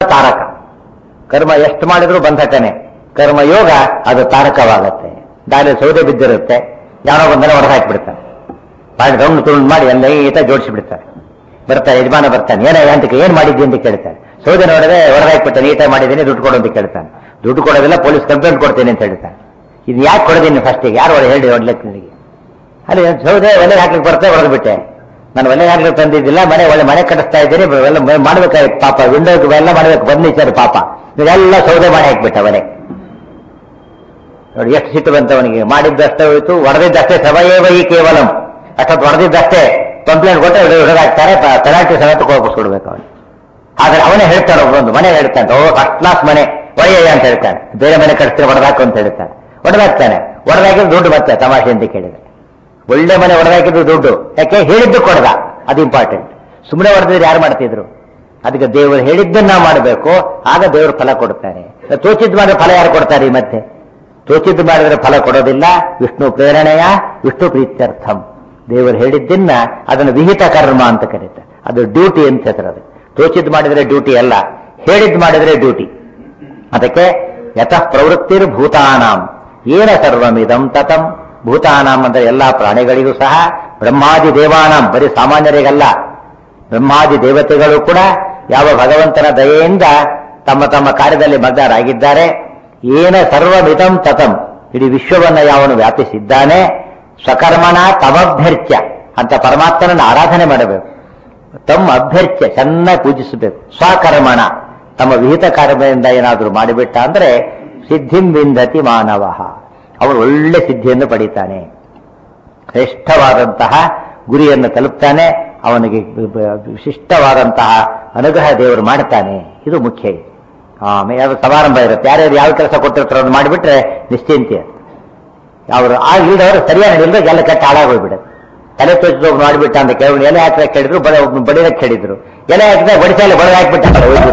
ತಾರಕ ಕರ್ಮ ಎಷ್ಟು ಮಾಡಿದ್ರು ಬಂಧಕನೆ ಕರ್ಮ ಯೋಗ ಅದು ತಾರಕವಾಗತ್ತೆ ದಾರಿ ಸೌದೆ ಬಿದ್ದಿರುತ್ತೆ ಯಾರೋ ಬಂದನೆ ಹೊಡೆದು ಹಾಕಿಬಿಡ್ತಾನೆ ಮಾಡಿ ರೌಂಡ್ ತುಂಡು ಮಾಡಿ ಎಲ್ಲ ಈತ ಜೋಡಿಸಿ ಬಿಡ್ತಾರೆ ಬರ್ತಾರೆ ಯಜಮಾನ ಬರ್ತಾನೆ ಏನ ಅಂತ ಏನ್ ಮಾಡಿದ್ದಿ ಅಂತ ಕೇಳ್ತಾನೆ ಸೌದೆ ನೋಡಿದ್ರೆ ಹೊಡೆದು ಹಾಕ್ಬಿಡ್ತಾನೆ ಈತ ಮಾಡಿದ್ದೀನಿ ದುಡ್ಡು ಕೊಡು ಅಂತ ಕೇಳ್ತಾನೆ ದುಡ್ಡು ಕೊಡೋದಿಲ್ಲ ಪೊಲೀಸ್ ಕಂಪ್ಲೇಂಟ್ ಕೊಡ್ತೀನಿ ಅಂತ ಹೇಳ್ತಾನೆ ಇದು ಯಾಕೆ ಕೊಡೋದೀನಿ ಫಸ್ಟಿಗೆ ಯಾರು ಹೊಡೆ ಹೇಳಿ ಹೊಡ್ಲಿಕ್ಕೆ ನನಗೆ ಅಲ್ಲಿ ಸೌದೆ ಒಲೆ ಹಾಕ್ಲಿಕ್ಕೆ ಬರ್ತಾ ಹೊಡೆದು ಬಿಟ್ಟೆ ನಾನು ಒಲೆ ಹಾಕ್ಲಿಕ್ಕೆ ತಂದಿದ್ದಿಲ್ಲ ಮನೆ ಒಳ್ಳೆ ಮನೆ ಕಟ್ಟಿಸ್ತಾ ಇದ್ದೀನಿ ಎಲ್ಲ ಮಾಡ್ಬೇಕಾಗಿತ್ತು ಪಾಪ ವಿಂಡೋ ಎಲ್ಲ ಮಾಡ್ಬೇಕು ಬಂದಿದ್ದಾರೆ ಪಾಪ ಇದೆಲ್ಲ ಸೌದೆ ಮಾಡಿ ಹಾಕ್ಬಿಟ್ಟ ಮನೆ ನೋಡಿ ಎಷ್ಟು ಸಿಟ್ಟು ಬಂತ ಅವನಿಗೆ ಮಾಡಿದ್ದಷ್ಟೇ ಹೋಯ್ತು ಹೊಡೆದಿದ್ದಷ್ಟೇ ಸವಯೇವ ಈ ಕೇವಲಂ ಅಷ್ಟೊತ್ತು ಹೊಡೆದಿದ್ದಷ್ಟೇ ಕಂಪ್ಲೇಂಟ್ ಕೊಟ್ಟರೆ ಹೊಡೆದಾಕ್ತಾರೆ ಪೆನಾಲ್ಟಿ ಸಮೇತ ಕೊಡ್ಬೇಕು ಅವನು ಆದ್ರೆ ಅವನೇ ಹೇಳ್ತಾನೆ ಒಬ್ಬೊಂದು ಮನೆ ಹೇಳ್ತಾನೆ ಓ ಫಸ್ಟ್ ಕ್ಲಾಸ್ ಮನೆ ಒಯ್ಯಯ್ಯ ಅಂತ ಹೇಳ್ತಾನೆ ಬೇರೆ ಮನೆ ಕಟ್ಸ್ತೀರ ಹೊಡೆದಾಕು ಅಂತ ಹೇಳ್ತಾನೆ ಹೊಡೆದಾಕ್ತಾನೆ ಹೊಡೆದಾಕಿದ್ದು ದುಡ್ಡು ಮತ್ತೆ ತಮಾಷೆ ಅಂತ ಕೇಳಿದ್ರೆ ಒಳ್ಳೆ ಮನೆ ಹೊಡೆದಾಕಿದ್ದು ದುಡ್ಡು ಯಾಕೆ ಹೇಳಿದ್ದು ಕೊಡದ ಅದು ಇಂಪಾರ್ಟೆಂಟ್ ಸುಮ್ಮನೆ ಹೊಡೆದಿದ್ರೆ ಯಾರು ಮಾಡ್ತಿದ್ರು ಅದಕ್ಕೆ ದೇವರು ಹೇಳಿದ್ದನ್ನ ಮಾಡಬೇಕು ಆಗ ದೇವರು ಫಲ ಕೊಡ್ತಾನೆ ತೋಚಿದ್ ಮಾಡಿದ್ರೆ ಫಲ ಯಾರು ಕೊಡ್ತಾರೆ ಈ ಮತ್ತೆ ತೋಚಿದ್ದು ಮಾಡಿದ್ರೆ ಫಲ ಕೊಡೋದಿಲ್ಲ ವಿಷ್ಣು ಪ್ರೇರಣೆಯ ವಿಷ್ಣು ಪ್ರೀತ್ಯರ್ಥಂ ದೇವರು ಹೇಳಿದ್ದನ್ನ ಅದನ್ನು ವಿಹಿತ ಕರ್ಮ ಅಂತ ಕರೀತಾರೆ ಅದು ಡ್ಯೂಟಿ ಅಂತ ಹೆಸರು ಅದು ತೋಚಿದ್ ಮಾಡಿದ್ರೆ ಡ್ಯೂಟಿ ಅಲ್ಲ ಹೇಳಿದ್ ಮಾಡಿದ್ರೆ ಡ್ಯೂಟಿ ಅದಕ್ಕೆ ಯತಃ ಪ್ರವೃತ್ತಿರ್ ಭೂತಾನಾಂ ಏನ ಸರ್ವಮಿದಂ ತತಂ ಭೂತಾನಾಂ ಅಂದ್ರೆ ಎಲ್ಲಾ ಪ್ರಾಣಿಗಳಿಗೂ ಸಹ ಬ್ರಹ್ಮಾದಿ ದೇವಾನಾಂ ಬರೀ ಸಾಮಾನ್ಯರಿಗಲ್ಲ ಬ್ರಹ್ಮಾದಿ ದೇವತೆಗಳು ಕೂಡ ಯಾವ ಭಗವಂತನ ದಯೆಯಿಂದ ತಮ್ಮ ತಮ್ಮ ಕಾರ್ಯದಲ್ಲಿ ಮಗ್ನರಾಗಿದ್ದಾರೆ ಏನ ಸರ್ವಮಿದಂ ತತಂ ಇಡೀ ವಿಶ್ವವನ್ನ ಯಾವನು ವ್ಯಾಪಿಸಿದ್ದಾನೆ ಸ್ವಕರ್ಮಣ ತಮಭ್ಯರ್ಚ್ಯ ಅಂತ ಪರಮಾತ್ಮನನ್ನು ಆರಾಧನೆ ಮಾಡಬೇಕು ತಮ್ಮ ಅಭ್ಯರ್ಚ್ಯ ಚೆನ್ನಾಗಿ ಪೂಜಿಸಬೇಕು ಸ್ವಕರ್ಮಣ ತಮ್ಮ ವಿಹಿತ ಕರ್ಮದಿಂದ ಏನಾದರೂ ಮಾಡಿಬಿಟ್ಟ ಅಂದ್ರೆ ಸಿದ್ಧಿಂ ವಿಂದತಿ ಮಾನವ ಅವನು ಒಳ್ಳೆ ಸಿದ್ಧಿಯನ್ನು ಪಡಿತಾನೆ ಶ್ರೇಷ್ಠವಾದಂತಹ ಗುರಿಯನ್ನು ತಲುಪ್ತಾನೆ ಅವನಿಗೆ ವಿಶಿಷ್ಟವಾದಂತಹ ಅನುಗ್ರಹ ದೇವರು ಮಾಡ್ತಾನೆ ಇದು ಮುಖ್ಯ ಇದು ಆಮೇಲೆ ಯಾವ್ದು ಸಮಾರಂಭ ಇರುತ್ತೆ ಯಾರ್ಯಾರು ಯಾವ ಕೆಲಸ ಕೊಟ್ಟಿರ್ತಾರೋ ಅದು ಮಾಡಿಬಿಟ್ರೆ ನಿಶ್ಚಿಂತೆ ಅವರು ಆ ಇಲ್ದವರು ಸರಿಯಾಗಿ ನಡೆದ್ರೆ ಎಲ್ಲ ಕೆಟ್ಟ ಹಾಳಾಗೋಗ್ಬಿಡುತ್ತೆ ತಲೆ ತೋಚಿದ ಒಬ್ಬನು ಮಾಡಿಬಿಟ್ಟ ಅಂತ ಕೇಳಿ ಎಲೆ ಹಾಕಕ್ಕೆ ಹೇಳಿದ್ರು ಬಡ ಒಬ್ಬನು ಬಡಿದಕ್ಕೆ ಹೇಳಿದ್ರು ಎಲೆ ಹಾಕಿದ್ರೆ ಬಡಿಸಲ್ಲಿ ಬಡದ ಹಾಕ್ಬಿಟ್ಟ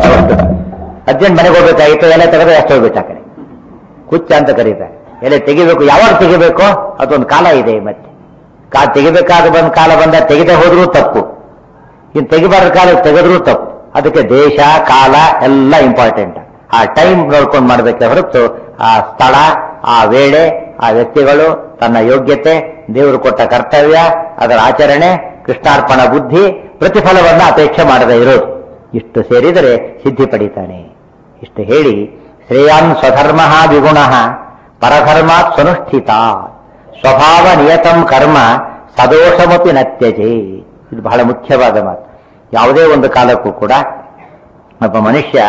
ಅರ್ಜೆಂಟ್ ಮನೆಗೆ ಹೋಗ್ಬೇಕಾಗಿತ್ತು ಎಲೆ ತೆಗೆದ್ರೆ ಎಷ್ಟು ಹೋಗ್ಬಿಟ್ಟ ಆ ಕಡೆ ಕುಚ್ಚ ಅಂತ ಕರೀತಾರೆ ಎಲೆ ತೆಗಿಬೇಕು ಯಾವಾಗ ತೆಗಿಬೇಕು ಅದೊಂದು ಕಾಲ ಇದೆ ಮತ್ತೆ ಕಾ ತೆಗಿಬೇಕಾದ ಬಂದ ಕಾಲ ಬಂದ ತೆಗೆದೇ ಹೋದ್ರೂ ತಪ್ಪು ಇನ್ನು ತೆಗಿಬಾರ್ದ ಕಾಲ ತೆಗೆದ್ರೂ ತಪ್ಪು ಅದಕ್ಕೆ ದೇಶ ಕಾಲ ಎಲ್ಲ ಇಂಪಾರ್ಟೆಂಟ್ ಆ ಟೈಮ್ ನೋಡ್ಕೊಂಡು ಮಾಡಬೇಕೆ ಹೊರತು ಆ ಸ್ಥಳ ಆ ವೇಳೆ ಆ ವ್ಯಕ್ತಿಗಳು ತನ್ನ ಯೋಗ್ಯತೆ ದೇವರು ಕೊಟ್ಟ ಕರ್ತವ್ಯ ಅದರ ಆಚರಣೆ ಕೃಷ್ಣಾರ್ಪಣ ಬುದ್ಧಿ ಪ್ರತಿಫಲವನ್ನು ಅಪೇಕ್ಷೆ ಮಾಡದೇ ಇರೋದು ಇಷ್ಟು ಸೇರಿದರೆ ಸಿದ್ಧಿ ಪಡಿತಾನೆ ಇಷ್ಟು ಹೇಳಿ ಶ್ರೇಯಾನ್ ಸ್ವಧರ್ಮ ವಿಗುಣ ಪರಧರ್ಮಾತ್ ಸ್ವನುಷ್ಠಿತ ಸ್ವಭಾವ ನಿಯತಂ ಕರ್ಮ ಸದೋಷಮಪಿ ನತ್ಯಜೆ ಇದು ಬಹಳ ಮುಖ್ಯವಾದ ಮಾತು ಯಾವುದೇ ಒಂದು ಕಾಲಕ್ಕೂ ಕೂಡ ಒಬ್ಬ ಮನುಷ್ಯ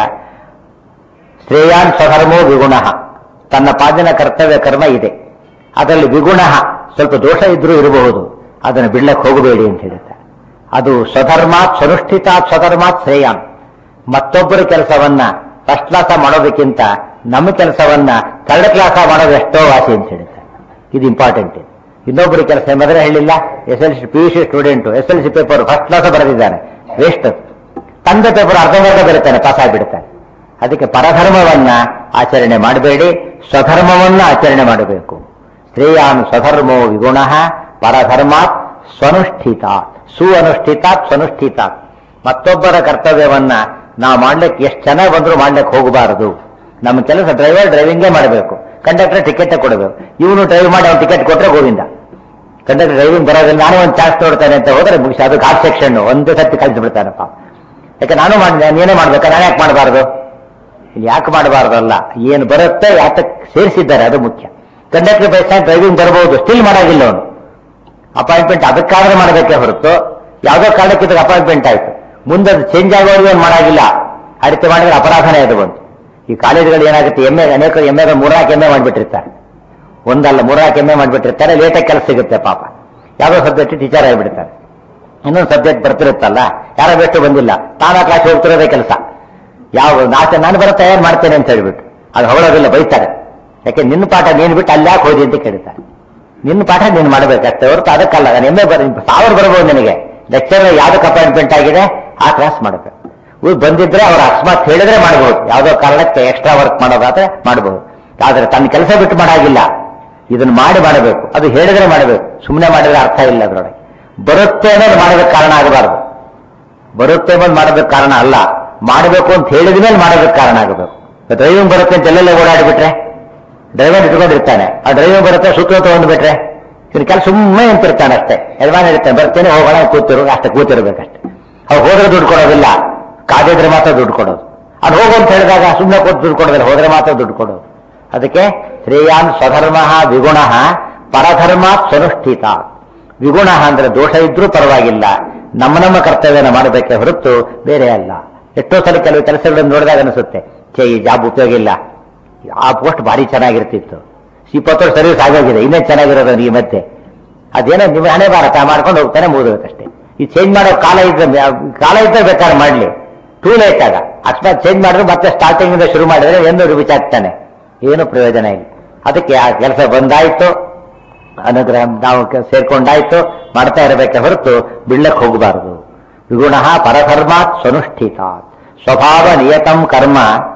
ಶ್ರೇಯಾನ್ ಸ್ವಧರ್ಮೋ ವಿಗುಣ ತನ್ನ ಪಾದಿನ ಕರ್ತವ್ಯ ಕರ್ಮ ಇದೆ ಅದರಲ್ಲಿ ವಿಗುಣ ಸ್ವಲ್ಪ ದೋಷ ಇದ್ರೂ ಇರಬಹುದು ಅದನ್ನು ಬಿಡ್ಲಕ್ಕೆ ಹೋಗಬೇಡಿ ಅಂತ ಹೇಳ್ತಾರೆ ಅದು ಸ್ವಧರ್ಮಾತ್ ಸ್ವನುಷ್ಠಿತಾತ್ ಸ್ವಧರ್ಮಾತ್ ಶ್ರೇಯಾನ್ ಮತ್ತೊಬ್ಬರ ಕೆಲಸವನ್ನ ಫಸ್ಟ್ ಕ್ಲಾಸ ಮಾಡೋದಕ್ಕಿಂತ ನಮ್ಮ ಕೆಲಸವನ್ನ ಥರ್ಡ್ ಕ್ಲಾಸ ಮಾಡೋದು ಎಷ್ಟೋ ವಾಸಿ ಅಂತ ಹೇಳ್ತಾರೆ ಇದು ಇಂಪಾರ್ಟೆಂಟ್ ಇನ್ನೊಬ್ಬರ ಕೆಲಸ ಮೊದಲೇ ಹೇಳಿಲ್ಲ S L C P U C student S L C paper first class ಬರೆದಿದ್ದಾನೆ ವೇಸ್ಟ್ ತಂದ ಪೇಪರ್ ಅರ್ಧಂಬರ್ಧ ಬರೀತಾನೆ ಪಾಸ್ ಆಗಿಬಿಡ್ತಾನೆ ಅದಕ್ಕೆ ಪರಧರ್ಮವನ್ನ ಆಚರಣೆ ಮಾಡಬೇಡಿ ಸ್ವಧರ್ಮವನ್ನ ಆಚರಣೆ ಮಾಡಬೇಕು ಶ್ರೇಯಾನ್ ಸ್ವಧರ್ಮೋ ವಿಗುಣ ಪರಧರ್ಮಾತ್ ಸ್ವನುಷ್ಠಿತ ಸು ಅನುಷ್ಠಿತಾತ್ ಸ್ವನುಷ್ಠಿತಾತ್ ಮತ್ತೊಬ್ಬರ ಕರ್ತವ್ಯವನ್ನ ನಾವು ಮಾಡ್ಲಿಕ್ಕೆ ಎಷ್ಟು ಚೆನ್ನಾಗಿ ಬಂದರೂ ಮಾಡ್ಲಿಕ್ಕೆ ಹೋಗಬಾರದು ನಮ್ಮ ಕೆಲಸ ಡ್ರೈವರ್ ಡ್ರೈವಿಂಗೇ ಮಾಡಬೇಕು ಕಂಡಕ್ಟರ್ ಟಿಕೆಟ್ ಕೊಡಬೇಕು ಇವನು ಡ್ರೈವ್ ಮಾಡಿ ಅವ್ನು ಟಿಕೆಟ್ ಕೊಟ್ಟರೆ ಗೋವಿಂದ ಕಂಡಕ್ಟರ್ ಡ್ರೈವಿಂಗ್ ಬರೋದಿಲ್ಲ ನಾನು ಒಂದು ಚಾನ್ಸ್ ನೋಡ್ತಾನೆ ಅಂತ ಹೋದ್ರೆ ಮುಗಿಸಿ ಅದು ಘಾಟ್ ಸೆಕ್ಷನ್ ಒಂದೇ ಸತಿ ಕಳಿಸಿ ಬಿಡ್ತಾನಪ್ಪ ಯಾಕೆ ನಾನು ಮಾಡಿದೆ ನೀನೇ ಮಾಡ್ಬೇಕಾ ನಾನು ಯಾಕೆ ಮಾಡಬಾರ್ದು ಯಾಕೆ ಮಾಡಬಾರ್ದಲ್ಲ ಏನು ಬರುತ್ತೆ ಯಾತಕ್ಕೆ ಸೇರಿಸಿದ್ದಾರೆ ಅದು ಮುಖ್ಯ ಕಂಡಕ್ಟರ್ ಬೈಸ್ ಡ್ರೈವಿಂಗ್ ಬರಬಹುದು ಸ್ಟಿಲ್ ಮಾಡಾಗಿಲ್ಲ ಅವನು ಅಪಾಯಿಂಟ್ಮೆಂಟ್ ಅದಕ್ಕಾದ್ರೆ ಮಾಡಬೇಕೇ ಹೊರತು ಯಾವುದೋ ಕಾರಣಕ್ಕೆ ಇದಕ್ಕೆ ಅಪಾಯಿಂಟ್ಮೆಂಟ್ ಆಯ್ತು ಮುಂದೆ ಅದು ಚೇಂಜ್ ಆಗೋರಿಗೆ ಏನು ಮಾಡಾಗಿಲ್ಲ ಆ ರೀತಿ ಮಾಡಿದ್ರೆ ಅಪರಾಧನೇ ಅದು ಬಂತು ಈ ಕಾಲೇಜುಗಳು ಏನಾಗುತ್ತೆ ಎಮ್ಮೆ ಅನೇಕ ಎಮ್ಮೆ ಮೂರ್ನಾಲ್ಕು ಎಮ್ಮೆ ಮಾಡಿಬಿಟ್ಟಿರ್ತಾರೆ ಒಂದಲ್ಲ ಮೂರ್ನಾಲ್ಕು ಎಮ್ಮೆ ಮಾಡಿಬಿಟ್ಟಿರ್ತಾರೆ ಲೇಟಾಗಿ ಕೆಲಸ ಸಿಗುತ್ತೆ ಪಾಪ ಯಾವುದೋ ಸಬ್ಜೆಕ್ಟ್ ಟೀಚರ್ ಆಗಿಬಿಡ್ತಾರೆ ಇನ್ನೊಂದು ಸಬ್ಜೆಕ್ಟ್ ಬರ್ತಿರುತ್ತಲ್ಲ ಯಾರೋ ಬೆಸ್ಟ್ ಬಂದಿಲ್ಲ ತಾನಾ ಕ್ಲಾಸ್ ಹೋಗ್ತಿರೋದೇ ಕೆಲಸ ಯಾವ ನಾಚ ನಾನು ಬರುತ್ತೆ ಏನ್ ಮಾಡ್ತೇನೆ ಅಂತ ಹೇಳ್ಬಿಟ್ಟು ಅದು ಹೊಗಳೋದಿಲ್ಲ ಬೈತಾರೆ ಯಾಕೆ ನಿನ್ನ ಪಾಠ ನೀನು ಬಿಟ್ಟು ಅಲ್ಲಿ ಯಾಕೆ ಹೋದಿ ಅಂತ ಕೇಳ್ತಾರೆ ನಿನ್ನ ಪಾಠ ನೀನು ಮಾಡಬೇಕಷ್ಟೇ ಹೊರತು ಅದಕ್ಕಲ್ಲ ನಾನು ಎಮ್ಮೆ ಬರ ಸಾವಿರ ಬರಬಹುದು ನಿನಗೆ ಲೆಕ್ಚರ್ ಯಾವ್ದಕ್ಕೆ ಅಪಾಯಿಂಟ್ಮೆಂಟ್ ಆಗಿದೆ ಆ ಕ್ಲಾಸ್ ಮಾಡಬೇಕು ಇವ್ರು ಬಂದಿದ್ರೆ ಅವ್ರು ಅಕಸ್ಮಾತ್ ಹೇಳಿದ್ರೆ ಮಾಡಬಹುದು ಯಾವುದೋ ಕಾರಣಕ್ಕೆ ಎಕ್ಸ್ಟ್ರಾ ವರ್ಕ್ ಮಾಡೋದಾದ್ರೆ ಮಾಡಬಹುದು ಆದ್ರೆ ತನ್ನ ಕೆಲಸ ಬಿಟ್ಟು ಮಾಡಾಗಿಲ್ಲ ಇದನ್ನ ಮಾಡಿ ಮಾಡಬೇಕು ಅದು ಹೇಳಿದ್ರೆ ಮಾಡಬೇಕು ಸುಮ್ಮನೆ ಮಾಡಿದ್ರೆ ಅರ್ಥ ಇಲ್ಲ ಅದರೊಳಗೆ ಬರುತ್ತೆ ಅನ್ನೋದು ಮಾಡೋದಕ್ಕೆ ಕಾರಣ ಆಗಬಾರ್ದು ಬರುತ್ತೆ ಅನ್ನೋದು ಮಾಡೋದಕ್ಕೆ ಕಾರಣ ಅಲ್ಲ ಮಾಡಬೇಕು ಅಂತ ಹೇಳಿದ ಮೇಲೆ ಮಾಡೋದಕ್ಕೆ ಕಾರಣ ಆಗಬೇಕು ಡ್ರೈವಿಂಗ್ ಬರುತ್ತೆ ಅಂತ ಎಲ್ಲೆಲ್ಲ ಓಡಾಡಿಬಿಟ್ರೆ ಡ್ರೈವರ್ ಇಟ್ಕೊಂಡಿರ್ತಾನೆ ಆ ಡ್ರೈವಿಂಗ್ ಬರುತ್ತೆ ಸೂತ್ರ ತಗೊಂಡ್ಬಿಟ್ರೆ ಇವ್ನ ಕೆಲ ಸುಮ್ಮನೆ ಅಂತಿರ್ತಾನೆ ಅಷ್ಟೇ ಯಜಮಾನ ಇರ್ತಾನೆ ಬರ್ತೇನೆ ಹೋಗೋಣ ಕೂತಿರು ಅಷ್ಟೇ ಕೂತಿರ್ಬೇಕಷ್ಟೇ ಅವ್ರು ಹೋದ್ರೆ ದುಡ್ಡು ಕೊಡೋದಿಲ್ಲ ಕಾದಿದ್ರೆ ಮಾತ್ರ ದುಡ್ಡು ಕೊಡೋದು ಅದು ಹೋಗು ಅಂತ ಹೇಳಿದಾಗ ಸುಮ್ಮನೆ ಕೂತು ದುಡ್ಡು ಕೊಡೋದಿಲ್ಲ ಹೋದ್ರೆ ಮಾತ್ರ ದುಡ್ಡು ಕೊಡೋದು ಅದಕ್ಕೆ ಶ್ರೇಯಾನ್ ಸ್ವಧರ್ಮ ವಿಗುಣ ಪರಧರ್ಮ ಸ್ವನುಷ್ಠಿತ ವಿಗುಣ ಅಂದ್ರೆ ದೋಷ ಇದ್ರೂ ಪರವಾಗಿಲ್ಲ ನಮ್ಮ ನಮ್ಮ ಕರ್ತವ್ಯನ ಮಾಡಬೇಕೆ ಹೊರತು ಬೇರೆ ಅಲ್ಲ ಎಷ್ಟೋ ಸಲ ಕೆಲವು ಕೆಲಸಗಳನ್ನು ನೋಡಿದಾಗ ಅನಿಸುತ್ತೆ ಛೇ ಈ ಜಾಬ್ ಉಪಯೋಗ ಇಲ್ಲ ಆ ಪೋಸ್ಟ್ ಭಾರಿ ಚೆನ್ನಾಗಿರ್ತಿತ್ತು ಇಪ್ಪತ್ತು ವರ್ಷ ಸರ್ವಿಸ್ ಆಗೋಗಿದೆ ಇನ್ನೇ ಚೆನ್ನಾಗಿರೋದು ಈ ಮಧ್ಯೆ ಅದೇನೋ ನಿಮ್ಮ ಹಣೆ ಭಾರತ ಮಾಡ್ಕೊಂಡು ಹೋಗ್ತಾನೆ ಮುಗಿದೋಗತ್ತಷ್ಟೇ ಈ ಚೇಂಜ್ ಮಾಡೋ ಕಾಲ ಇದ್ರೆ ಕಾಲ ಇದ್ರೆ ಬೇಕಾದ್ರೆ ಮಾಡಲಿ ಟೂ ಲೇಟ್ ಆಗ ಅಕಸ್ಮಾತ್ ಚೇಂಜ್ ಮಾಡಿದ್ರೆ ಮತ್ತೆ ಸ್ಟಾರ್ಟಿಂಗ್ ಇಂದ ಶುರು ಮಾಡಿದ್ರೆ ಎಂದು ವಿಚಾರಿಸ್ತಾನೆ ಏನು ಪ್ರಯೋಜನ ಇಲ್ಲ ಅದಕ್ಕೆ ಆ ಕೆಲಸ ಬಂದಾಯ್ತು ಅನುಗ್ರಹ ನಾವು ಕೆ- ಸೇರ್ಕೊಂಡಾಯ್ತು ಮಾಡ್ತಾ ಇರಬೇಕೆ ಹೊರತು ಬಿಳ್ಳಕ್ಕೆ ಹೋಗಬಾರದು ವಿಗುಣ ಪರಧರ್ಮಾತ್ ಸ್ವನುಷ್ಠಿತಾತ್ ಸ್ವಭಾವ ನಿಯತಂ ಕರ್ಮ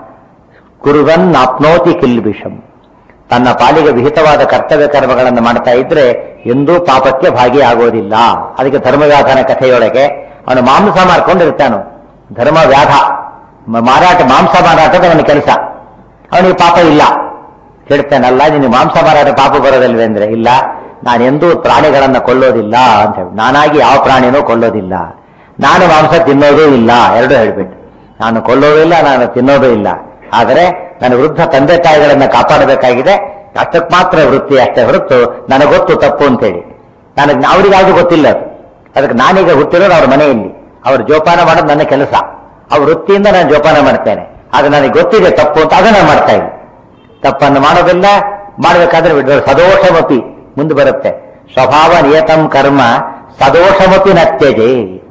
ಕುರುವನ್ ಆಪ್ನೋತಿ ಕಿಲ್ಬಿಷಂ ತನ್ನ ಪಾಲಿಗೆ ವಿಹಿತವಾದ ಕರ್ತವ್ಯ ಕರ್ಮಗಳನ್ನು ಮಾಡ್ತಾ ಇದ್ರೆ ಎಂದೂ ಪಾಪಕ್ಕೆ ಭಾಗಿಯಾಗೋದಿಲ್ಲ ಅದಕ್ಕೆ ಧರ್ಮವ್ಯಾಧನ ಕಥೆಯೊಳಗೆ ಅವನು ಮಾಂಸ ಮಾರ್ಕೊಂಡಿರ್ತಾನು ಧರ್ಮ ವ್ಯಾಧ ಮ- ಮಾರಾಟ ಮಾಂಸ ಮಾರಾಟದ ಅವನ ಕೆಲಸ ಅವನಿಗೆ ಪಾಪ ಇಲ್ಲ ಹೇಳ್ತಾನಲ್ಲ ನಿನಗೆ ಮಾಂಸ ಮಾರಾಟ ಪಾಪ ಬರೋದಲ್ವೇ ಅಂದ್ರೆ ಇಲ್ಲ ನಾನು ಎಂದೂ ಪ್ರಾಣಿಗಳನ್ನ ಕೊಲ್ಲೋದಿಲ್ಲ ಅಂತ ಹೇಳಿ ನಾನಾಗಿ ಯಾವ ಪ್ರಾಣಿನೂ ಕೊಲ್ಲೋದಿಲ್ಲ ನಾನು ಮಾಂಸ ತಿನ್ನೋದೂ ಇಲ್ಲ ಎರಡೂ ಹೇಳ್ಬಿಟ್ಟು ನಾನು ಕೊಲ್ಲೋದೂ ಇಲ್ಲ ನಾನು ತಿನ್ನೋದೂ ಇಲ್ಲ ಆದರೆ ನನ್ನ ವೃದ್ಧ ತಂದೆ ತಾಯಿಗಳನ್ನ ಕಾಪಾಡಬೇಕಾಗಿದೆ ಅಷ್ಟಕ್ಕೆ ಮಾತ್ರ ವೃತ್ತಿ ಅಷ್ಟೇ ಹೊರತು ನನಗೆ ಗೊತ್ತು ತಪ್ಪು ಅಂತೇಳಿ ನನಗೆ ಅವರಿಗಾದ್ರೂ ಗೊತ್ತಿಲ್ಲ ಅದು ಅದಕ್ಕೆ ನಾನೀಗ ಹುಟ್ಟಿರೋದು ಅವ್ರ ಮನೆಯಲ್ಲಿ ಅವ್ರ ಜೋಪಾನ ಮಾಡೋದು ನನ್ನ ಕೆಲಸ ಅವ್ರ ವೃತ್ತಿಯಿಂದ ನಾನು ಜೋಪಾನ ಮಾಡ್ತೇನೆ ಅದು ನನಗೆ ಗೊತ್ತಿದೆ ತಪ್ಪು ಅಂತ ಅದನ್ನ ಮಾಡ್ತಾ ಇಲ್ಲ ತಪ್ಪನ್ನು ಮಾಡೋದಿಲ್ಲ ಮಾಡಬೇಕಾದ್ರೆ ಬಿಡ್ಬೇಕು ಸದೋಷಮಪಿ ಮುಂದೆ ಬರುತ್ತೆ ಸ್ವಭಾವ ನಿಯತಂ ಕರ್ಮ ಸದೋಷಮಪಿ ನತ್ಯಜೆ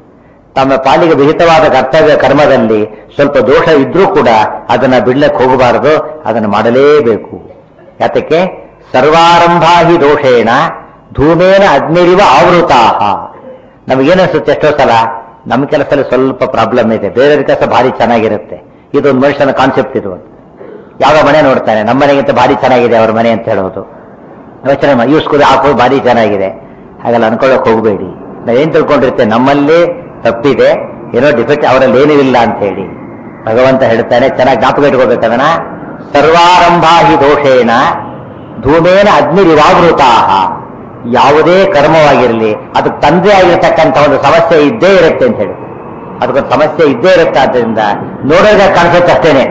ತಮ್ಮ ಪಾಲಿಗೆ ವಿಹಿತವಾದ ಕರ್ತವ್ಯ ಕರ್ಮದಲ್ಲಿ ಸ್ವಲ್ಪ ದೋಷ ಇದ್ರೂ ಕೂಡ ಅದನ್ನ ಬಿಡ್ಲಕ್ಕೆ ಹೋಗಬಾರದು ಅದನ್ನು ಮಾಡಲೇಬೇಕು ಯಾತಕ್ಕೆ ಸರ್ವಾರಂಭಾ ಹಿ ದೋಷೇಣ ಧೂಮೇನ ಅಗ್ನಿರಿವ ಆವೃತಾಹ ನಮಗೇನಿಸುತ್ತೆ ಎಷ್ಟೋ ಸಲ ನಮ್ಮ ಕೆಲಸದಲ್ಲಿ ಸ್ವಲ್ಪ ಪ್ರಾಬ್ಲಮ್ ಇದೆ ಬೇರೆ ಕೆಲಸ ಭಾರಿ ಚೆನ್ನಾಗಿರುತ್ತೆ ಇದೊಂದು ಮನುಷ್ಯನ ಕಾನ್ಸೆಪ್ಟ್ ಇದು ಅಂತ. ಯಾವ ಮನೆ ನೋಡ್ತಾನೆ ನಮ್ಮ ಮನೆಗಿಂತ ಭಾರಿ ಚೆನ್ನಾಗಿದೆ ಅವ್ರ ಮನೆ ಅಂತ ಹೇಳೋದು ಯೋಚನೆ ಮಾಡಿ ಇವ್ರ ಸ್ಕೂಲ್ ಹಾಕೋದು ಭಾರಿ ಚೆನ್ನಾಗಿದೆ ಹಾಗೆಲ್ಲ ಅನ್ಕೊಳ್ಳೋಕೆ ಹೋಗಬೇಡಿ ನಾವೇನ್ ತಿಳ್ಕೊಂಡಿರ್ತೇವೆ ನಮ್ಮಲ್ಲಿ ತಪ್ಪಿದೆ ಏನೋ ಡಿಫೆಕ್ಟ್ ಅವರಲ್ಲಿ ಏನೂ ಇಲ್ಲ ಅಂತ ಹೇಳಿ ಭಗವಂತ ಹೇಳ್ತಾನೆ ಚೆನ್ನಾಗಿ ಜ್ಞಾಪಕ ಇಟ್ಕೋಬೇಕು ಅದನ್ನ ಸರ್ವಾರಂಭಾ ಹಿ ದೋಷೇಣ ಧೂಮೇನ ಅಗ್ನಿರಿವಾವೃತಾಹ ಯಾವುದೇ ಕರ್ಮವಾಗಿರಲಿ ಅದಕ್ಕೆ ತಂದೆ ಆಗಿರ್ತಕ್ಕಂಥ ಒಂದು ಸಮಸ್ಯೆ ಇದ್ದೇ ಇರುತ್ತೆ ಅಂತ ಹೇಳಿ ಅದಕ್ಕೊಂದು ಸಮಸ್ಯೆ ಇದ್ದೇ ಇರುತ್ತೆ ಆದ್ದರಿಂದ ನೋಡೋದಾಗ ಕಾಣಿಸುತ್ತೆ ಅಷ್ಟೇನೆ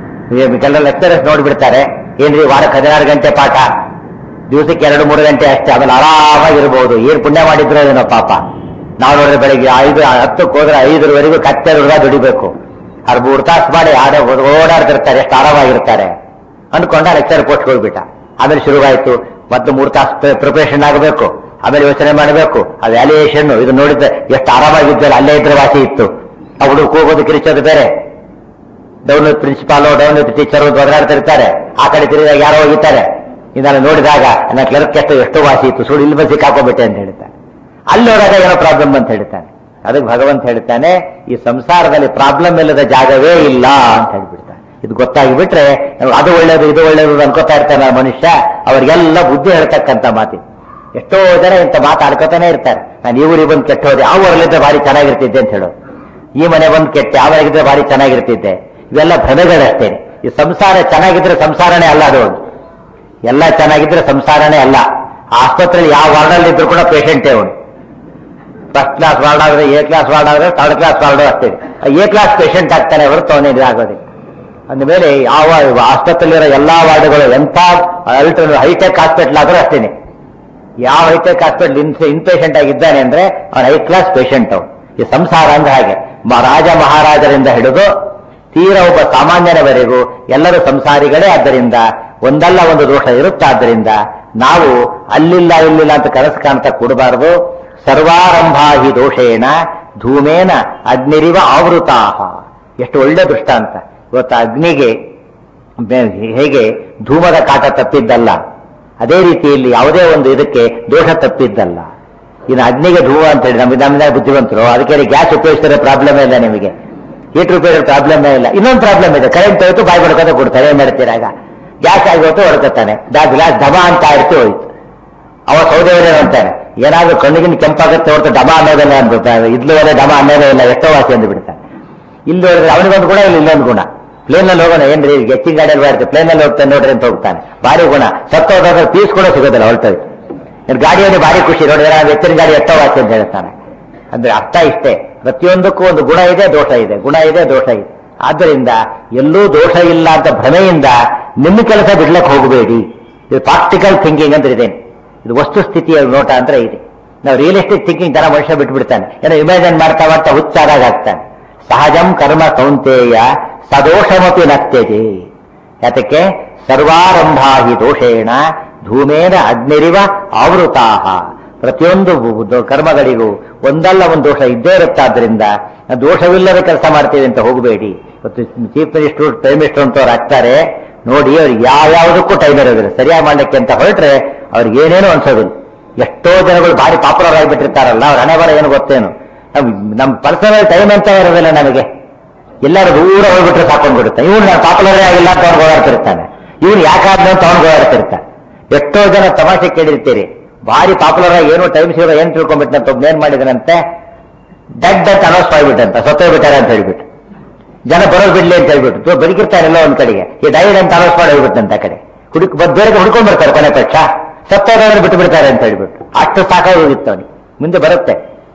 ಕೆಲವು ಲೆಕ್ಚರರ್ಸ್ ನೋಡ್ಬಿಡ್ತಾರೆ ಏನ್ರಿ ವಾರಕ್ಕೆ ಹದಿನಾರು ಗಂಟೆ ಪಾಠ ದಿವಸಕ್ಕೆ ಎರಡು ಮೂರು ಗಂಟೆ ಅಷ್ಟೇ ಆಮೇಲೆ ಆರಾಮಾಗಿರ್ಬೋದು ಏನ್ ಪುಣ್ಯ ಮಾಡಿದ್ರು ಏನೋ ಪಾಪ ನಾವು ನೋಡಿದ್ರೆ ಬೆಳಿಗ್ಗೆ ಐದು ಹತ್ತಕ್ಕೆ ಹೋದ್ರೆ ಐದರವರೆಗೂ ಕತ್ತೆ ಹುಡುಗ ದುಡಿಬೇಕು ಅವ್ರು ಮೂರು ತಾಸು ಮಾಡಿ ಆಡ ಓಡಾಡ್ತಿರ್ತಾರೆ ಎಷ್ಟು ಆರಾಮಾಗಿರ್ತಾರೆ ಅನ್ಕೊಂಡ ಲೆಕ್ಚರ್ ಪೋಸ್ಟ್ ಹೋಗ್ಬಿಟ್ಟ ಆಮೇಲೆ ಶುರುವಾಯ್ತು ಮತ್ತೆ ಮೂರು ತಾಸು ಪ್ರಿಪರೇಷನ್ ಆಗಬೇಕು ಆಮೇಲೆ ಯೋಚನೆ ಮಾಡಬೇಕು ಆ ವ್ಯಾಲ್ಯೂಯೇಷನ್ ಇದು ನೋಡಿದ್ರೆ ಎಷ್ಟು ಆರಾಮಾಗಿದ್ದಲ್ಲ ಅಲ್ಲೇ ಇದ್ರೆ ವಾಸಿ ಇತ್ತು ಆ ಹುಡುಗ ಹೋಗೋದು ಕಿರಿಚೋದು ಬೇರೆ ಡೌನ್ ಪ್ರಿನ್ಸಿಪಾಲು ಡೌನ್ ಟೀಚರ್ ಒದರಾಡ್ತಿರ್ತಾರೆ ಆ ಕಡೆ ತಿರುಗಿದಾಗ ಯಾರೋ ಹೋಗಿದ್ದಾರೆ ಇದನ್ನ ನೋಡಿದಾಗ ನನ್ನ ಕ್ಲರ್ಕ್ ಎಷ್ಟು ಎಷ್ಟು ವಾಸಿ ಇತ್ತು ಸುಳ್ಳು ಇಲ್ಲಿ ಬಂದು ಸಿಕ್ಕಾಕೋಬಿಟ್ಟೆ ಅಂತ ಹೇಳ್ತಾನೆ ಅಲ್ಲಿ ಹೋದಾಗ ಏನೋ ಪ್ರಾಬ್ಲಮ್ ಅಂತ ಹೇಳ್ತಾನೆ ಅದಕ್ಕೆ ಭಗವಂತ ಹೇಳ್ತಾನೆ ಈ ಸಂಸಾರದಲ್ಲಿ ಪ್ರಾಬ್ಲಮ್ ಇಲ್ಲದ ಜಾಗವೇ ಇಲ್ಲ ಅಂತ ಹೇಳ್ಬಿಡ್ತಾನೆ ಇದು ಗೊತ್ತಾಗಿ ಬಿಟ್ರೆ ಅದು ಒಳ್ಳೇದು ಇದು ಒಳ್ಳೇದು ಅನ್ಕೋತಾ ಇರ್ತಾನೆ ಆ ಮನುಷ್ಯ ಅವ್ರಿಗೆಲ್ಲ ಬುದ್ಧಿ ಹೇಳ್ತಕ್ಕಂಥ ಮಾತಿ ಎಷ್ಟೋ ಜನ ಇಂಥ ಮಾತಾಡ್ಕೋತಾನೆ ಇರ್ತಾರೆ ನಾನು ಈ ಊರಿಗೆ ಬಂದು ಕೆಟ್ಟ ಹೋದೆ ಆ ಊರಲ್ಲಿದ್ದರೆ ಭಾರಿ ಚೆನ್ನಾಗಿರ್ತಿದ್ದೆ ಅಂತ ಹೇಳೋದು ಈ ಮನೆ ಬಂದು ಕೆಟ್ಟೆ ಆವಾಗಿದ್ರೆ ಭಾರಿ ಚೆನ್ನಾಗಿರ್ತಿದ್ದೆ ಇವೆಲ್ಲ ಭ್ರಮೆಗಳಷ್ಟೇ ಈ ಸಂಸಾರ ಚೆನ್ನಾಗಿದ್ರೆ ಸಂಸಾರನೇ ಅಲ್ಲ ಅದು ಒಂದು ಎಲ್ಲ ಚೆನ್ನಾಗಿದ್ರೆ ಸಂಸಾರನೇ ಅಲ್ಲ ಆಸ್ಪತ್ರೆಯಲ್ಲಿ ಯಾವ ವಾರ್ಡಲ್ಲಿ ಇದ್ರು ಕೂಡ ಪೇಷಂಟೇ ಅವನು ಫಸ್ಟ್ ಕ್ಲಾಸ್ ವಾರ್ಡ್ ಆದ್ರೆ ಎ ಕ್ಲಾಸ್ ವಾರ್ಡ್ ಆದ್ರೆ ಥರ್ಡ್ ಕ್ಲಾಸ್ ವಾರ್ಡ್ ಅಷ್ಟೇ ಎ ಕ್ಲಾಸ್ ಪೇಷಂಟ್ ಆಗ್ತಾನೆ ಹೊರತು ಅವನೇ ಇದಾಗೋದಿಲ್ಲ ಅಂದಮೇಲೆ ಯಾವ ಆಸ್ಪತ್ರೆಯಲ್ಲಿರೋ ಎಲ್ಲಾ ವಾರ್ಡ್ಗಳು ಎಂಥ ಅಲ್ಟ್ರ ಹೈಟೆಕ್ ಹಾಸ್ಪಿಟಲ್ ಆದ್ರೂ ಅಷ್ಟೇನೆ ಯಾವ ಹೈಟೆಕ್ ಹಾಸ್ಪಿಟಲ್ ಇನ್ ಇನ್ಪೇಷಂಟ್ ಆಗಿದ್ದಾನೆ ಅಂದ್ರೆ ಅವನ ಹೈ ಕ್ಲಾಸ್ ಪೇಷಂಟ್ ಅವನು ಈ ಸಂಸಾರ ಅಂದ್ರೆ ಹಾಗೆ ಮ- ರಾಜ ಮಹಾರಾಜರಿಂದ ಹಿಡಿದು ತೀರ ಒಬ್ಬ ಸಾಮಾನ್ಯನವರೆಗೂ ಎಲ್ಲರೂ ಸಂಸಾರಿಗಳೇ ಆದ್ದರಿಂದ ಒಂದಲ್ಲ ಒಂದು ದೋಷ ಇರುತ್ತಾದ್ದರಿಂದ ನಾವು ಅಲ್ಲಿಲ್ಲ ಇಲ್ಲಿಲ್ಲ ಅಂತ ಕನಸು ಕಾಣ್ತಾ ಕೂಡಬಾರದು ಸರ್ವಾರಂಭಾ ಹಿ ದೋಷೇಣ ಧೂಮೇನ ಅಗ್ನಿರಿವ ಆವೃತಾಹ ಎಷ್ಟು ಒಳ್ಳೆ ದೃಷ್ಟಾಂತ ಇವತ್ತು ಅಗ್ನಿಗೆ ಬೆ- ಹೇಗೆ ಧೂಮದ ಕಾಟ ತಪ್ಪಿದ್ದಲ್ಲ ಅದೇ ರೀತಿಯಲ್ಲಿ ಯಾವುದೇ ಒಂದು ಇದಕ್ಕೆ ದೋಷ ತಪ್ಪಿದ್ದಲ್ಲ ಇನ್ನು ಅಗ್ನಿಗೆ ಧೂಮ ಅಂತ ಹೇಳಿ ನಮಗೆ ನಮ್ಮಿಂದ ಬುದ್ಧಿವಂತರು ಅದಕ್ಕೆ ಗ್ಯಾಸ್ ಉಪಯೋಗಿಸಿದ್ರೆ ಪ್ರಾಬ್ಲಮ್ ಇಲ್ಲ ನಿಮಗೆ ಹೀಟರ್ ಉಪಯೋಗ ಪ್ರಾಬ್ಲಮ್ ಇಲ್ಲ ಇನ್ನೊಂದು ಪ್ರಾಬ್ಲಮ್ ಇದೆ ಕರೆಂಟ್ ಹೋಯ್ತು ಬಾಯಿ ಬಡ್ಕೋತ ಕೊಡ್ತಾರೆ ಏನ್ ಮಾಡ್ತೀರಾಗ ಗ್ಯಾಸ್ ಆಗಿ ಹೋಯ್ತು ಹೊಡ್ಕೊತಾನೆ ದಾ ಗ್ಲಾಸ್ ಢಮ ಅಂತ ಇರ್ತಿ ಹೋಯ್ತು ಅವ ಸೌದೆಯವರೇ ಅಂತಾನೆ ಏನಾದ್ರೂ ಕಣ್ಣಿಗಿನ ಕೆಂಪಾಗುತ್ತೆ ಹೊರತು ಡಮ ಅನ್ನೋದಲ್ಲ ಅನ್ಬಿಡ್ತಾರೆ ಇದ್ಲು ಒಲೆ ಡಮ ಅನ್ನೋದೇ ಇಲ್ಲ ಎಷ್ಟೋ ವಾಸಿ ಅಂದು ಬಿಡ್ತಾನೆ ಇಲ್ಲಿ ನೋಡಿದ್ರೆ ಅವನಿಗೊಂದು ಗುಣ ಇಲ್ಲಿ ಇನ್ನೊಂದು ಗುಣ ಪ್ಲೇನಲ್ಲಿ ಹೋಗೋಣ ಏನ್ರಿ ಹೆಚ್ಚಿನ ಗಾಡಿಯಲ್ಲಿ ಬಾಡ್ತೆ ಪ್ಲೇನಲ್ಲಿ ಹೋಗ್ತಾನೆ ನೋಡ್ರಿ ಅಂತ ಹೋಗ್ತಾನೆ ಭಾರಿ ಗುಣ ಸತ್ತೋದಾಗ ಪೀಸ್ ಕೂಡ ಸಿಗೋದಿಲ್ಲ ಹೊರಟೋಯ್ತು ಇನ್ನು ಗಾಡಿಯಲ್ಲಿ ಭಾರಿ ಖುಷಿ ನೋಡಿದ್ರೆ ಆ ಎತ್ತಿನ ಗಾಡಿ ಎತ್ತವಾಚೆ ಅಂತ ಹೇಳ್ತಾನೆ ಅಂದ್ರೆ ಅರ್ಥ ಇಷ್ಟೇ ಪ್ರತಿಯೊಂದಕ್ಕೂ ಒಂದು ಗುಣ ಇದೆ ದೋಷ ಇದೆ ಗುಣ ಇದೆ ದೋಷ ಇದೆ ಆದ್ದರಿಂದ ಎಲ್ಲೂ ದೋಷ ಇಲ್ಲ ಅಂತ ಭ್ರಮೆಯಿಂದ ನಿಮ್ಮ ಕೆಲಸ ಬಿಡ್ಲಕ್ಕೆ ಹೋಗಬೇಡಿ ಇದು ಪ್ರಾಕ್ಟಿಕಲ್ ಥಿಂಕಿಂಗ್ ಅಂತ ಇದೆ ಇದು ವಸ್ತುಸ್ಥಿತಿಯ ನೋಟ ಅಂದ್ರೆ ಇದೆ ನಾವು ರಿಯಲಿಸ್ಟಿಕ್ ಥಿಂಕಿಂಗ್ ತರ ಮನುಷ್ಯ ಬಿಟ್ಬಿಡ್ತಾನೆ ಏನೋ ಇಮ್ಯಾಜಿನ್ ಮಾಡ್ತಾ ಮಾಡ್ತಾ ಹುಚ್ಚಾದಾಗ ಆಗ್ತಾನೆ ಸಹಜಂ ಕರ್ಮ ಕೌಂತೆಯ ಸದೋಷಮಪಿ ನತ್ಯಜೆ ಯಾತಕ್ಕೆ ಸರ್ವಾರಂಭಾ ಹಿ ದೋಷೇಣ ಧೂಮೇನ ಅಗ್ನಿರಿವ ಆವೃತಾಹ ಪ್ರತಿಯೊಂದು ದ- ಕರ್ಮಗಳಿಗೂ ಒಂದಲ್ಲ ಒಂದು ದೋಷ ಇದ್ದೇ ಇರುತ್ತಾದ್ರಿಂದ ದೋಷವಿಲ್ಲದ ಕೆಲಸ ಮಾಡ್ತೀವಿ ಅಂತ ಹೋಗಬೇಡಿ ಇವತ್ತು ಚೀಫ್ ಮಿನಿಸ್ಟರ್ ಪ್ರೈಮ್ ಮಿನಿಸ್ಟರ್ ಅಂತವ್ರು ಆಗ್ತಾರೆ ನೋಡಿ ಅವ್ರಿಗೆ ಯಾವ್ಯಾವುದಕ್ಕೂ ಟೈಮ್ ಇರೋದಿಲ್ಲ ಸರಿಯಾಗಿ ಮಾಡ್ಲಿಕ್ಕೆ ಅಂತ ಹೊರಟ್ರೆ ಅವ್ರಿಗೆ ಏನೇನು ಅನ್ಸೋದಿಲ್ಲ ಎಷ್ಟೋ ಜನಗಳು ಭಾರಿ ಪಾಪುಲರ್ ಆಗಿಬಿಟ್ಟಿರ್ತಾರಲ್ಲ ಅವ್ರ ಹಣೆ ಬರ ಏನು ಗೊತ್ತೇನು ನಮ್ ನಮ್ ಪರ್ಸನಲ್ ಟೈಮ್ ಅಂತ ಇರೋದಿಲ್ಲ ನಮಗೆ ಎಲ್ಲರೂ ದೂರ ಹೋಗ್ಬಿಟ್ರೆ ಸಾಕೊಂಡ್ಬಿಡುತ್ತೆ ಇವನು ನಾನು ಪಾಪುಲರೇ ಆಗಿಲ್ಲ ಅಂತ ಅವ್ನು ಓಡಾಡ್ತಿರ್ತಾನೆ ಇವನು ಯಾಕಾದ್ನು ಅಂತ ಅವ್ನು ಓಡಾಡ್ತಿರ್ತಾನೆ ಎಷ್ಟೋ ಜನ ತಮಾಷೆ ಕೇಳಿರ್ತೀರಿ ಭಾರಿ ಪಾಪುಲರ್ ಆಗಿ ಏನು ಟೈಮ್ ಸಿಗೋ ಏನ್ ತಿಳ್ಕೊಂಡ್ಬಿಟ್ಟಂತ ಒಬ್ಬ ಏನ್ ಮಾಡಿದನಂತೆ ಡೆಡ್ ಅಂತ ಅನೌನ್ಸ್ ಮಾಡಿಬಿಟ್ಟಂತ ಸತ್ತೋಗ್ಬಿಟ್ಟಾರೆ ಅಂತ ಹೇಳ್ಬಿಟ್ಟು ಜನ ಬರೋದು ಬಿಡ್ಲಿ ಅಂತ ಹೇಳ್ಬಿಟ್ಟು ತೋ ಬದುಕಿರ್ತಾರೆಲ್ಲ ಒಂದ್ ಕಡೆಗೆ ಈ ಡೈಡ್ ಅಂತ ಅನೌನ್ಸ್ ಮಾಡಿ ಹೋಗ್ಬಿಟ್ಟಂತ ಆ ಕಡೆ ಹುಡುಕ್ ಬದ್ ಬೇರೆ ಹುಡ್ಕೊಂಡ್ ಬರ್ತಾರೆ ಕೊನೆ ಪಕ್ಷ ಸತ್ತೋದವ್ರು ಬಿಟ್ಟು ಬಿಡ್ತಾರೆ ಅಂತ ಹೇಳ್ಬಿಟ್ಟು ಅಷ್ಟು ಸಾಕಾಗಿ ಹೋಗಿತ್ತು ಅವನಿಗೆ ಮುಂದೆ ಬರುತ್ತೆ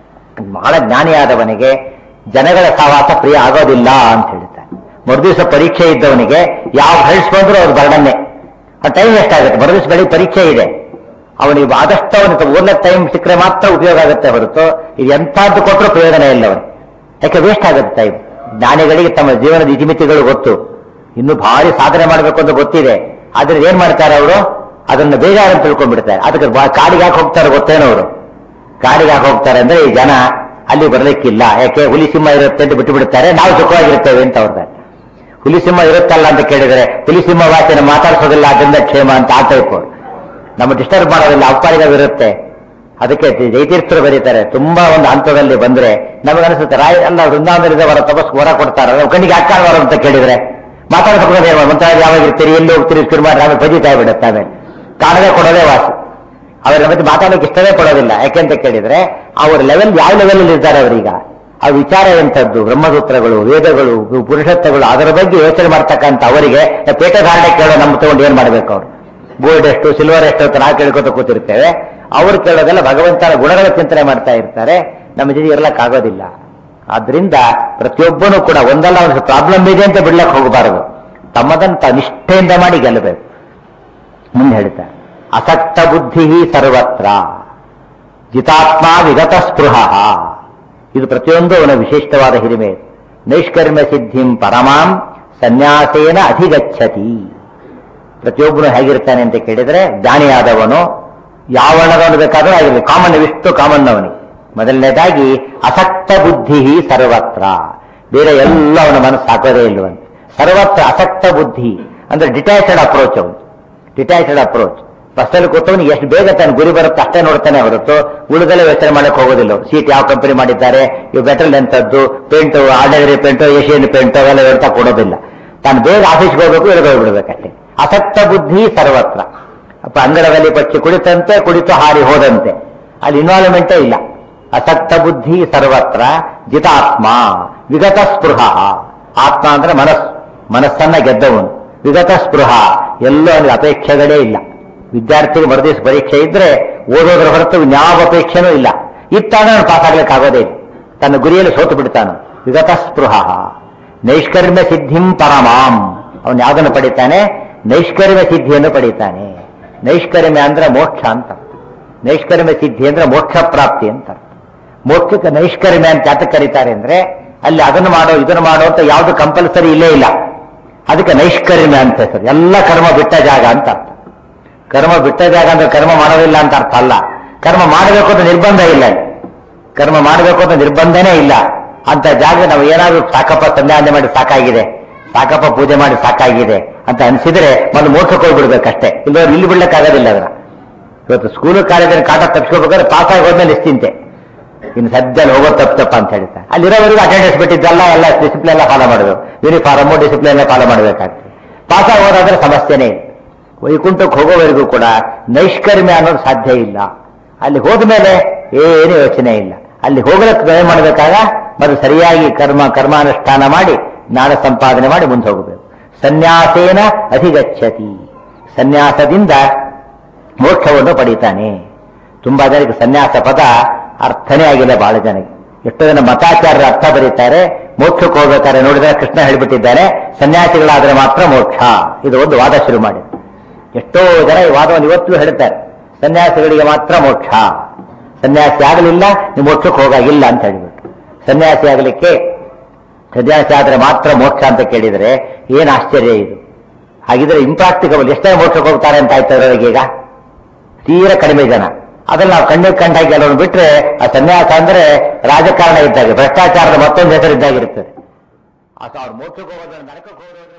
ಬಹಳ ಜ್ಞಾನಿಯಾದವನಿಗೆ ಜನಗಳ ಸಹವಾಸ ಪ್ರಿಯ ಆಗೋದಿಲ್ಲ ಅಂತ ಹೇಳ್ತಾನೆ ಮರುದಿವಸ ಪರೀಕ್ಷೆ ಇದ್ದವನಿಗೆ ಯಾವ ಫ್ರೆಂಡ್ಸ್ ಬಂದ್ರು ಅವ್ರು ಬರ್ಡನ್ನೇ ಆ ಟೈಮ್ ಎಷ್ಟಾಗುತ್ತೆ ಮರುದಿವಸ ಬೆಳಿಗ್ಗೆ ಪರೀಕ್ಷೆ ಇದೆ ಅವನಿಗೆ ಆದಷ್ಟು ಅವನಿಗೆ ಓದ್ಲಕ್ಕೆ ಟೈಮ್ ಸಿಕ್ಕರೆ ಮಾತ್ರ ಉಪಯೋಗ ಆಗುತ್ತೆ ಹೊರತು ಇದು ಎಂಥದ್ದು ಕೊಟ್ಟರು ಪ್ರಯೋಜನ ಇಲ್ಲ ಅವನಿಗೆ ಯಾಕೆ ವೇಸ್ಟ್ ಆಗುತ್ತೆ ಟೈಮ್ ಜ್ಞಾನಿಗಳಿಗೆ ತಮ್ಮ ಜೀವನದ ಇತಿಮಿತಿಗಳು ಗೊತ್ತು ಇನ್ನು ಭಾರಿ ಸಾಧನೆ ಮಾಡಬೇಕು ಅಂತ ಗೊತ್ತಿದೆ ಆದ್ರೆ ಏನ್ ಮಾಡ್ತಾರೆ ಅವರು ಅದನ್ನ ಬೇಗ ಅಂತ ತಿಳ್ಕೊಂಡ್ಬಿಡ್ತಾರೆ ಅದಕ್ಕೆ ಬಾ- ಕಾಡಿಗೆ ಹಾಕಿ ಹೋಗ್ತಾರೆ ಗೊತ್ತೇನೋ ಅವರು ಕಾಡಿಗೆ ಹಾಕಿ ಹೋಗ್ತಾರೆ ಅಂದ್ರೆ ಈ ಜನ ಅಲ್ಲಿ ಬರ್ಲಿಕ್ಕಿಲ್ಲ ಯಾಕೆ ಹುಲಿ ಸಿಂಹ ಇರುತ್ತೆ ಅಂತ ಬಿಟ್ಟು ಬಿಡ್ತಾರೆ ನಾವು ಸುಖವಾಗಿರ್ತೇವೆ ಅಂತ ಅವ್ರದ್ದು ಹುಲಿ ಸಿಂಹ ಇರುತ್ತಲ್ಲ ಅಂತ ಕೇಳಿದ್ರೆ ಹುಲಿ ಸಿಂಹ ವಾಸನೆ ಮಾತಾಡಿಸೋದಿಲ್ಲ ಅದರಿಂದ ಕ್ಷೇಮ ಅಂತ ಆ ಟೈಪ್ ನಮ್ಮ ಡಿಸ್ಟರ್ಬ್ ಮಾಡೋದಿಲ್ಲ ಅಪಾಯವಿರುತ್ತೆ ಅದಕ್ಕೆ ಜೈ- ಜೈತೀರ್ಥರು ಬರೀತಾರೆ ತುಂಬಾ ಒಂದು ಹಂತದಲ್ಲಿ ಬಂದ್ರೆ ನಮಗನ್ಸುತ್ತೆ ರಾಯ ಅಲ್ಲ ವೃಂದಾವನದಲ್ಲಿ ಅವರ ತಪಸ್ ವರ ಕೊಡ್ತಾರೆ ನಾವು ಕಣ್ಣಿಗೆ ಹಾಕಾಳವರ ಅಂತ ಕೇಳಿದ್ರೆ ಮಾತಾಡ್ಕೊಂಡು ಮಂತ್ರ ಯಾವಾಗ ಇರ್ತೀರಿ ಎಲ್ಲಿ ಹೋಗ್ತೀರಿ ಶುರು ಮಾಡಿ ಆಮೇಲೆ ಬಜಿತಾ ಬಿಡುತ್ತೆ ಆಮೇಲೆ ಕಾಣದೆ ಕೊಡೋದೇ ವಾಸಿ ಅವರ ಮತ್ತೆ ಮಾತಾಡೋಕೆ ಇಷ್ಟವೇ ಪಡೋದಿಲ್ಲ ಯಾಕೆಂತ ಕೇಳಿದ್ರೆ ಅವ್ರ ಲೆವೆಲ್ ಯಾವ ಲೆವೆಲ್ ಇದ್ದಾರೆ ಅವರೀಗ ಆ ವಿಚಾರ ಎಂಥದ್ದು ಬ್ರಹ್ಮಸೂತ್ರಗಳು ವೇದಗಳು ಪುರುಷತ್ವಗಳು ಅದರ ಬಗ್ಗೆ ಯೋಚನೆ ಮಾಡ್ತಕ್ಕಂಥ ಅವರಿಗೆ ಪೇಟೆ ಧಾರಣೆ ಕೇಳೋ ನಮ್ಮ ತಗೊಂಡು ಏನ್ ಮಾಡ್ಬೇಕು ಅವ್ರು ಗೋಲ್ಡ್ ಎಷ್ಟು ಸಿಲ್ವರ್ ಎಷ್ಟು ಅಂತ ನಾವು ಕೇಳ್ಕೊತ ಕೂತಿರ್ತೇವೆ ಅವ್ರು ಕೇಳೋದೆಲ್ಲ ಭಗವಂತನ ಗುಣಗಳ ಚಿಂತನೆ ಮಾಡ್ತಾ ಇರ್ತಾರೆ ನಮ್ಮ ಜೊತೆ ಇರ್ಲಕ್ಕಾಗೋದಿಲ್ಲ ಆದ್ರಿಂದ ಪ್ರತಿಯೊಬ್ಬನು ಕೂಡ ಒಂದಲ್ಲ ಒಂದು ಪ್ರಾಬ್ಲಮ್ ಇದೆ ಅಂತ ಬಿಡ್ಲಕ್ಕೆ ಹೋಗಬಾರದು ತಮ್ಮದಂತ ನಿಷ್ಠೆಯಿಂದ ಮಾಡಿ ಗೆಲ್ಲಬೇಕು ಮುಂದೆ ಹೇಳ್ತಾರೆ ಅಸಕ್ತ ಬುದ್ಧಿ ಸರ್ವತ್ರ ಜಿತಾತ್ಮ ವಿಗತ ಸ್ಪೃಹ ಇದು ಪ್ರತಿಯೊಂದು ಅವನ ವಿಶಿಷ್ಟವಾದ ಹಿರಿಮೆ ನೈಷ್ಕರ್ಮ್ಯ ಸಿದ್ಧಿಂ ಪರಮಾಂ ಸನ್ಯಾಸೇನ ಅಧಿಗಚ್ಚತಿ ಪ್ರತಿಯೊಬ್ಬನು ಹೇಗಿರ್ತಾನೆ ಅಂತ ಕೇಳಿದ್ರೆ ಜ್ಞಾನಿಯಾದವನು ಯಾವಣದವನು ಬೇಕಾದ್ರೂ ಆಗಿರಲಿ ಕಾಮನ್ ಇಷ್ಟು ಕಾಮನ್ ಅವನಿಗೆ ಮೊದಲನೇದಾಗಿ ಅಸಕ್ತ ಬುದ್ಧಿ ಸರ್ವತ್ರ ಬೇರೆ ಎಲ್ಲ ಅವನ ಮನಸ್ಸು ಹಾಕೋದೇ ಇಲ್ಲವಂತೆ ಸರ್ವತ್ರ ಅಸಕ್ತ ಬುದ್ಧಿ ಅಂದ್ರೆ ಡಿಟ್ಯಾಚಡ್ ಅಪ್ರೋಚ್ ಅವನು ಡಿಟ್ಯಾಚಡ್ ಅಪ್ರೋಚ್ ಬಸ್ಸಲ್ಲಿ ಕೂತವನು ಎಷ್ಟು ಬೇಗ ತನ್ನ ಗುರಿ ಬರುತ್ತೆ ಅಷ್ಟೇ ನೋಡ್ತಾನೆ ಹೊರತು ಉಳಿದೆಲ್ಲ ಯೋಚನೆ ಮಾಡಕ್ ಹೋಗೋದಿಲ್ಲ ಅವ್ರು. ಸೀಟ್ ಯಾವ ಕಂಪನಿ ಮಾಡಿದ್ದಾರೆ ಇವು ಬೆಟಲ್ ಎಂತದ್ದು paint ordinary paint Asian paint ಅವೆಲ್ಲ ಹೇಳ್ತಾ ಕೊಡೋದಿಲ್ಲ ತಾನು ಬೇಗ ಆಫೀಸ್ಗೆ ಹೋಗ್ಬೇಕು ಇಳಿದು ಹೋಗ್ಬಿಡ್ಬೇಕಷ್ಟೇ ಅಸಕ್ತ ಬುದ್ಧಿ ಸರ್ವತ್ರ ಅಪ್ಪ ಅಂಗಡದಲ್ಲಿ ಪಚ್ಚಿ ಕುಳಿತಂತೆ ಕುಳಿತು ಹಾರಿ ಹೋದಂತೆ ಅಲ್ಲಿ ಇನ್ವಾಲ್ವ್ಮೆಂಟೇ ಇಲ್ಲ ಅಸಕ್ತ ಬುದ್ಧಿ ಸರ್ವತ್ರ ಜಿತಾತ್ಮ ವಿಗತ ಸ್ಪೃಹ ಆತ್ಮ ಅಂದ್ರೆ ಮನಸ್ಸು ಮನಸ್ಸನ್ನ ಗೆದ್ದವನು ವಿಗತ ಸ್ಪೃಹ ಎಲ್ಲೋ ಅವನಿಗೆ ಅಪೇಕ್ಷೆಗಳೇ ಇಲ್ಲ ವಿದ್ಯಾರ್ಥಿಗೆ ಮರುದಿವಸ ಪರೀಕ್ಷೆ ಇದ್ರೆ ಓದೋದ್ರ ಹೊರತು ಯಾವ ಅಪೇಕ್ಷೆನೂ ಇಲ್ಲ ಇತ್ತಾಗ ಅವನು ಪಾಸ್ ಆಗ್ಲಿಕ್ಕೆ ಆಗೋದೇ ಇಲ್ಲ ತನ್ನ ಗುರಿಯಲ್ಲಿ ಸೋತು ಬಿಡ್ತಾನು ವಿಗತ ಸ್ಪೃಹ ನೈಷ್ಕರ್ಮ್ಯ ಸಿದ್ಧಿಂ ಪರಮಾಂ ಅವನು ಯಾವುದನ್ನು ಪಡಿತಾನೆ ನೈಷ್ಕರ್ಮ್ಯ ಸಿದ್ಧಿಯನ್ನು ಪಡಿತಾನೆ ನೈಷ್ಕರ್ಮ್ಯ ಅಂದ್ರೆ ಮೋಕ್ಷ ಅಂತ ನೈಷ್ಕರ್ಮ್ಯ ಸಿದ್ಧಿ ಅಂದ್ರೆ ಮೋಕ್ಷ ಪ್ರಾಪ್ತಿ ಅಂತ ಮೋಕ್ಷಕ್ಕೆ ನೈಷ್ಕರ್ಮ್ಯ ಅಂತ ಯಾತಕ್ಕೆ ಕರೀತಾರೆ ಅಂದ್ರೆ ಅಲ್ಲಿ ಅದನ್ನು ಮಾಡೋ ಇದನ್ನು ಮಾಡೋ ಅಂತ ಯಾವುದು ಕಂಪಲ್ಸರಿ ಇಲ್ಲೇ ಇಲ್ಲ ಅದಕ್ಕೆ ನೈಷ್ಕರ್ಮ್ಯ ಅಂತ ಹೆಸರು ಎಲ್ಲ ಕರ್ಮ ಬಿಟ್ಟ ಜಾಗ ಅಂತ ಅರ್ಥ ಕರ್ಮ ಬಿಟ್ಟ ಜಾಗ ಅಂದ್ರೆ ಕರ್ಮ ಮಾಡೋದಿಲ್ಲ ಅಂತ ಅರ್ಥ ಅಲ್ಲ ಕರ್ಮ ಮಾಡಬೇಕು ಅಂತ ನಿರ್ಬಂಧ ಇಲ್ಲ ಅಲ್ಲಿ. ಕರ್ಮ ಮಾಡಬೇಕು ಅಂತ ನಿರ್ಬಂಧನೇ ಇಲ್ಲ ಅಂತ ಜಾಗ ನಾವು ಏನಾದ್ರೂ ಸಾಕಪ್ಪ ಸಂಧ್ಯಾವಂದನೆ ಮಾಡಿ ಸಾಕಾಗಿದೆ ಸಾಕಪ್ಪ ಪೂಜೆ ಮಾಡಿ ಸಾಕಾಗಿದೆ ಅಂತ ಅನ್ಸಿದ್ರೆ ಮೊದಲು ಮೋಕ್ಷಕ್ಕೆ ಹೋಗ್ಬಿಡ್ಬೇಕಷ್ಟೇ ಇಲ್ಲವ್ರು ಇಲ್ಲಿ ಬಿಡ್ಲಿಕ್ಕಾಗೋದಿಲ್ಲ ಅದನ್ನ ಇವತ್ತು ಸ್ಕೂಲು ಕಾಲೇಜಲ್ಲಿ ಕಾಟ ತಪ್ಪಿಸ್ಕೋಬೇಕಾದ್ರೆ ಪಾಸ್ ಆಗಿ ಹೋದ್ಮೇಲೆ ನಿಶ್ಚಿಂತೆ ಇನ್ನು ಸದ್ಯದಲ್ಲಿ ಹೋಗೋ ತಪ್ಪು ತಪ್ಪ ಅಂತ ಹೇಳ್ತಾರೆ ಅಲ್ಲಿರೋವರೆಗೂ ಅಟೆಂಡೆನ್ಸ್ ಬಿಟ್ಟಿದ್ದಲ್ಲ ಎಲ್ಲ ಡಿಸಿಪ್ಲಿನ್ ಎಲ್ಲ ಫಾಲೋ ಮಾಡಬೇಕು ಯೂನಿಫಾರ್ಮು ಡಿಸಿಪ್ಲಿನ್ ಎಲ್ಲ ಫಾಲೋ ಮಾಡಬೇಕಾಗ್ತದೆ ಪಾಸ್ ಆಗಿ ಹೋದಾದ್ರೆ ಸಮಸ್ಯೆನೇ ಇಲ್ಲ ವೈಕುಂಠಕ್ಕೆ ಹೋಗೋವರೆಗೂ ಕೂಡ ನೈಷ್ಕರ್ಮ್ಯ ಅನ್ನೋದು ಸಾಧ್ಯ ಇಲ್ಲ ಅಲ್ಲಿ ಹೋದ್ಮೇಲೆ ಏನು ಯೋಚನೆ ಇಲ್ಲ ಅಲ್ಲಿ ಹೋಗಲಿಕ್ಕೆ ದಯ ಮಾಡಬೇಕಾಗ ಮತ್ತು ಸರಿಯಾಗಿ ಕರ್ಮ ಕರ್ಮಾನುಷ್ಠಾನ ಮಾಡಿ ಜ್ಞಾನ ಸಂಪಾದನೆ ಮಾಡಿ ಮುಂದೆ ಹೋಗಬೇಕು ಸನ್ಯಾಸೇನ ಅಧಿಗಚ್ಚತಿ ಸನ್ಯಾಸದಿಂದ ಮೋಕ್ಷವನ್ನು ಪಡಿತಾನೆ ತುಂಬಾ ಜನಕ್ಕೆ ಸನ್ಯಾಸ ಪದ ಅರ್ಥನೇ ಆಗಿಲ್ಲ ಬಹಳ ಜನಕ್ಕೆ ಎಷ್ಟೋ ಜನ ಮತಾಚಾರ್ಯರ ಅರ್ಥ ಬರೀತಾರೆ ಮೋಕ್ಷಕ್ಕೆ ಹೋಗ್ಬೇಕಾದ್ರೆ ನೋಡಿದ್ರೆ ಕೃಷ್ಣ ಹೇಳಿಬಿಟ್ಟಿದ್ದಾನೆ ಸನ್ಯಾಸಿಗಳಾದ್ರೆ ಮಾತ್ರ ಮೋಕ್ಷ ಇದು ಒಂದು ವಾದ ಶುರು ಮಾಡಿ ಎಷ್ಟೋ ಜನ ಈ ವಾದವನ್ನು ಇವತ್ತು ಹೇಳ್ತಾರೆ ಸನ್ಯಾಸಿಗಳಿಗೆ ಮಾತ್ರ ಮೋಕ್ಷ ಸನ್ಯಾಸಿ ಆಗಲಿಲ್ಲ ನೀವು ಮೋಕ್ಷಕ್ಕೆ ಹೋಗಾಗಿಲ್ಲ ಅಂತ ಹೇಳಿಬಿಟ್ಟು ಸನ್ಯಾಸಿ ಆಗಲಿಕ್ಕೆ ಸನ್ಯಾಸಿ ಆದ್ರೆ ಮಾತ್ರ ಮೋಕ್ಷ ಅಂತ ಕೇಳಿದರೆ ಏನ್ ಆಶ್ಚರ್ಯ ಇದು ಹಾಗಿದ್ರೆ ಇಂಪ್ರಾಕ್ಟಿಕಬಲ್ ಎಷ್ಟೇ ಮೋಕ್ಷಕ್ಕೆ ಹೋಗ್ತಾರೆ ಅಂತ ಆಯ್ತು ಈಗ ತೀರ ಕಡಿಮೆ ಜನ ಅದನ್ನ ನಾವು ಕಣ್ಣಿಗೆ ಕಂಡಾಗಿ ಕೆಲವೊಂದು ಬಿಟ್ರೆ ಆ ಸನ್ಯಾಸ ಅಂದ್ರೆ ರಾಜಕಾರಣ ಇದ್ದಾಗ ಭ್ರಷ್ಟಾಚಾರದ ಮತ್ತೊಂದು ಹೆಸರು ಇದ್ದಾಗಿರ್ತದೆ ಅವ್ರು ಮೋಕ್ಷಕ್ಕೆ ಹೋಗೋದ್ರೆ ನರಕಕ್ಕೆ ಹೋಗೋದು